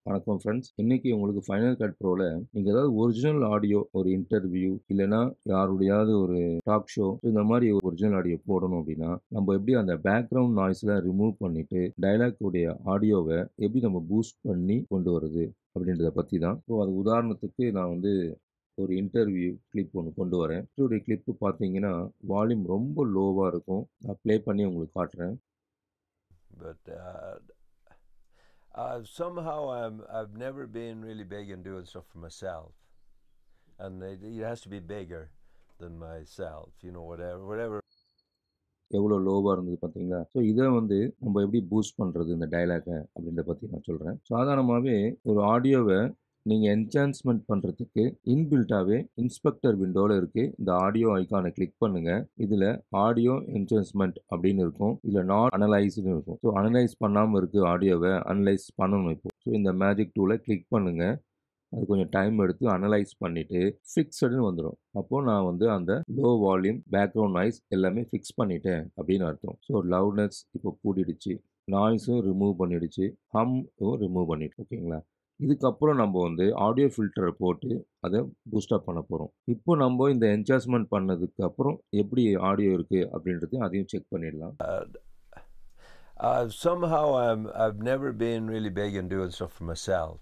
வணக்கம் ஃப்ரெண்ட்ஸ் இன்னைக்கு உங்களுக்கு ஃபைனல் கட் ப்ரோவில் நீங்கள் ஏதாவது ஒரிஜினல் ஆடியோ ஒரு இன்டர்வியூ இல்லைன்னா யாருடையாவது ஒரு டாக் ஷோ இந்த மாதிரி ஒரிஜினல் ஆடியோ போடணும் அப்படின்னா நம்ம எப்படி அந்த பேக்ரவுண்ட் நாய்ஸ்லாம் ரிமூவ் பண்ணிட்டு டைலாக் உடைய ஆடியோவை எப்படி நம்ம பூஸ்ட் பண்ணி கொண்டு வருது அப்படின்றத பற்றி தான் ஸோ அது உதாரணத்துக்கு நான் வந்து ஒரு இன்டர்வியூ கிளிப் ஒன்று கொண்டு வரேன் இதோடைய கிளிப்பு பார்த்தீங்கன்னா வால்யூம் ரொம்ப லோவாக இருக்கும் நான் ப்ளே பண்ணி உங்களுக்கு காட்டுறேன் but uh, uh, somehow I'm I've never been really big in doing stuff for myself, and it, it has to be bigger than myself. You know, whatever whatever எவ்வளோ லோவாக இருந்தது பார்த்தீங்களா ஸோ இதை வந்து நம்ம எப்படி பூஸ்ட் பண்ணுறது இந்த டைலாக்கை அப்படின்றத பற்றி நான் சொல்கிறேன் சாதாரணமாகவே ஒரு ஆடியோவை நீங்கள் என்சான்ஸ்மெண்ட் பண்ணுறதுக்கு இன்பில்ட்டாகவே இன்ஸ்பெக்டர் விண்டோவில் இருக்குது இந்த ஆடியோ ஐக்கானை கிளிக் பண்ணுங்கள் இதில் ஆடியோ என்சான்ஸ்மெண்ட் அப்படின்னு இருக்கும் இதில் நாட் அனலைஸ்னு இருக்கும் ஸோ அனலைஸ் பண்ணாமல் இருக்குது ஆடியோவை அனலைஸ் பண்ணணும் இப்போ ஸோ இந்த மேஜிக் டூலை கிளிக் பண்ணுங்கள் அது கொஞ்சம் டைம் எடுத்து அனலைஸ் பண்ணிவிட்டு ஃபிக்ஸடுன்னு வந்துடும் அப்போது நான் வந்து அந்த லோ வால்யூம் பேக்ரவுண்ட் நாய்ஸ் எல்லாமே ஃபிக்ஸ் பண்ணிட்டேன் அப்படின்னு அர்த்தம் ஸோ லவுட்னஸ் இப்போ கூட்டிடுச்சு நாய்ஸும் ரிமூவ் பண்ணிடுச்சு ஹம்மும் ரிமூவ் பண்ணிட்டு ஓகேங்களா இதுக்கப்புறம் நம்ம வந்து ஆடியோ ஃபில்டரை போட்டு அதை பூஸ்டப் பண்ண போகிறோம் இப்போ நம்ம இந்த என்சாஸ்மெண்ட் பண்ணதுக்கு அப்புறம் எப்படி ஆடியோ இருக்குது அப்படின்றது அதையும் செக் பண்ணிடலாம் uh, somehow I'm I've never been really big in doing stuff for myself,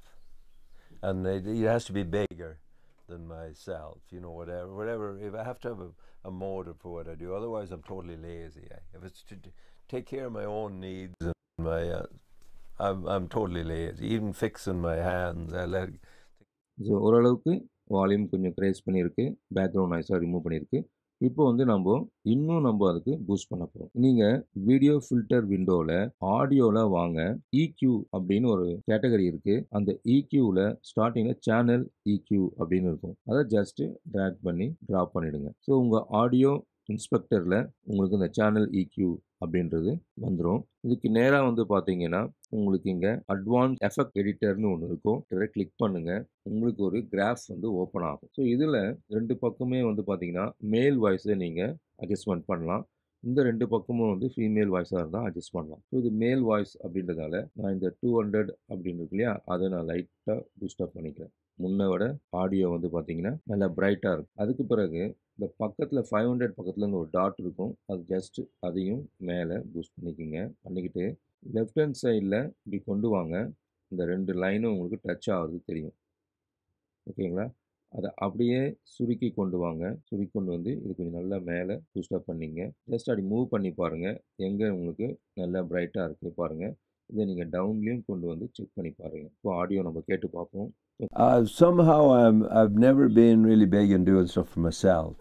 and it, it has to be bigger than myself. You know, whatever whatever. If I have to have a, a motive for what I do, otherwise I'm totally lazy. eh. If it's to t- take care of my own needs and my, uh, I'm I'm totally lazy. Even fixing my hands, I let so ஓரளவுக்கு volume கொஞ்சம் க்ரேஸ் பண்ணியிருக்கு background நாய்ஸாக remove பண்ணியிருக்கு இப்போ வந்து நம்ம இன்னும் நம்ம அதுக்கு பூஸ்ட் பண்ண போகிறோம் நீங்கள் வீடியோ ஃபில்டர் விண்டோவில் ஆடியோவில் வாங்க EQ அப்படின்னு ஒரு கேட்டகரி இருக்குது அந்த EQவில் ஸ்டார்டிங்கில் சேனல் EQ அப்படின்னு இருக்கும் அதை ஜஸ்ட்டு ட்ராக் பண்ணி ட்ராப் பண்ணிடுங்க ஸோ உங்கள் ஆடியோ இன்ஸ்பெக்டரில் உங்களுக்கு இந்த சேனல் EQ அப்படின்றது வந்துடும் இதுக்கு நேராக வந்து பார்த்தீங்கன்னா உங்களுக்கு இங்கே அட்வான்ஸ் எஃபெக்ட் எடிட்டர்னு ஒன்று இருக்கும் இதை கிளிக் பண்ணுங்கள் உங்களுக்கு ஒரு கிராஃப் வந்து ஓப்பன் ஆகும் ஸோ இதில் ரெண்டு பக்கமே வந்து பார்த்தீங்கன்னா மேல் வாய்ஸை நீங்கள் அட்ஜஸ்ட்மெண்ட் பண்ணலாம் இந்த ரெண்டு பக்கமும் வந்து ஃபீமேல் வாய்ஸாக இருந்தால் அட்ஜஸ்ட் பண்ணலாம் ஸோ இது மேல் வாய்ஸ் அப்படின்றதால நான் இந்த டூ ஹண்ட்ரட் அப்படின்னு இருக்கு இல்லையா அதை நான் லைட்டாக பூஸ்டப் பண்ணிக்கிறேன் முன்னை விட ஆடியோ வந்து பார்த்தீங்கன்னா நல்லா பிரைட்டாக இருக்கும் அதுக்கு பிறகு இந்த பக்கத்தில் ஃபைவ் ஹண்ட்ரட் பக்கத்தில் இந்த ஒரு டாட் இருக்கும் அது ஜஸ்ட் அதையும் மேலே பூஸ்ட் பண்ணிக்கோங்க பண்ணிக்கிட்டு லெஃப்ட் ஹேண்ட் சைடில் இப்படி கொண்டு வாங்க இந்த ரெண்டு லைனும் உங்களுக்கு டச் ஆகுறது தெரியும் ஓகேங்களா அதை அப்படியே சுருக்கி கொண்டு வாங்க சுருக்கி கொண்டு வந்து இது கொஞ்சம் நல்லா மேலே பூஸ்டப் பண்ணிங்க ஜஸ்ட் அப்படி மூவ் பண்ணி பாருங்கள் எங்கே உங்களுக்கு நல்லா பிரைட்டாக இருக்குது பாருங்கள் இதை நீங்கள் டவுன்லேயும் கொண்டு வந்து செக் பண்ணி பாருங்கள் இப்போ ஆடியோ நம்ம கேட்டு பார்ப்போம் Uh, somehow I'm I've never been really big in doing stuff for myself,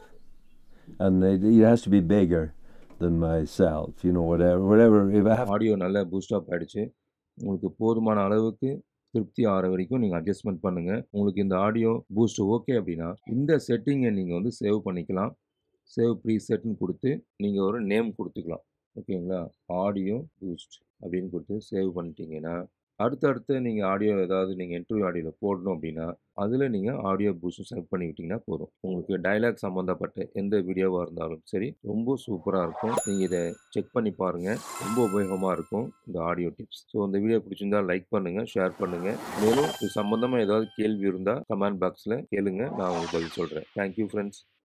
and it, it has to be bigger than myself. You know, whatever whatever. If I have audio நல்லா boost up ஆகிடுச்சு உங்களுக்கு போதுமான அளவுக்கு திருப்தி ஆகிற வரைக்கும் நீங்கள் adjustment பண்ணுங்கள் உங்களுக்கு இந்த ஆடியோ பூஸ்ட் ஓகே அப்படின்னா இந்த செட்டிங்கை நீங்கள் வந்து சேவ் பண்ணிக்கலாம் சேவ் ப்ரீ செட்னு கொடுத்து நீங்கள் ஒரு நேம் கொடுத்துக்கலாம் ஓகேங்களா ஆடியோ பூஸ்ட் அப்படின்னு கொடுத்து சேவ் பண்ணிட்டீங்கன்னா அடுத்தடுத்து நீங்கள் ஆடியோ ஏதாவது நீங்கள் இன்டர்வியூ ஆடியோவில் போடணும் அப்படின்னா அதில் நீங்கள் ஆடியோ பூஸ்ட் செலக்ட் பண்ணி விட்டிங்கன்னா போதும் உங்களுக்கு டைலாக் சம்மந்தப்பட்ட எந்த வீடியோவாக இருந்தாலும் சரி ரொம்ப சூப்பராக இருக்கும் நீங்கள் இதை செக் பண்ணி பாருங்கள் ரொம்ப உபயோகமாக இருக்கும் இந்த ஆடியோ டிப்ஸ் ஸோ இந்த வீடியோ பிடிச்சிருந்தா லைக் பண்ணுங்கள் ஷேர் பண்ணுங்கள் மேலும் இது சம்மந்தமாக ஏதாவது கேள்வி இருந்தால் கமெண்ட் பாக்ஸில் கேளுங்க நான் உங்களுக்கு பதில் சொல்கிறேன் தேங்க்யூ ஃப்ரெண்ட்ஸ்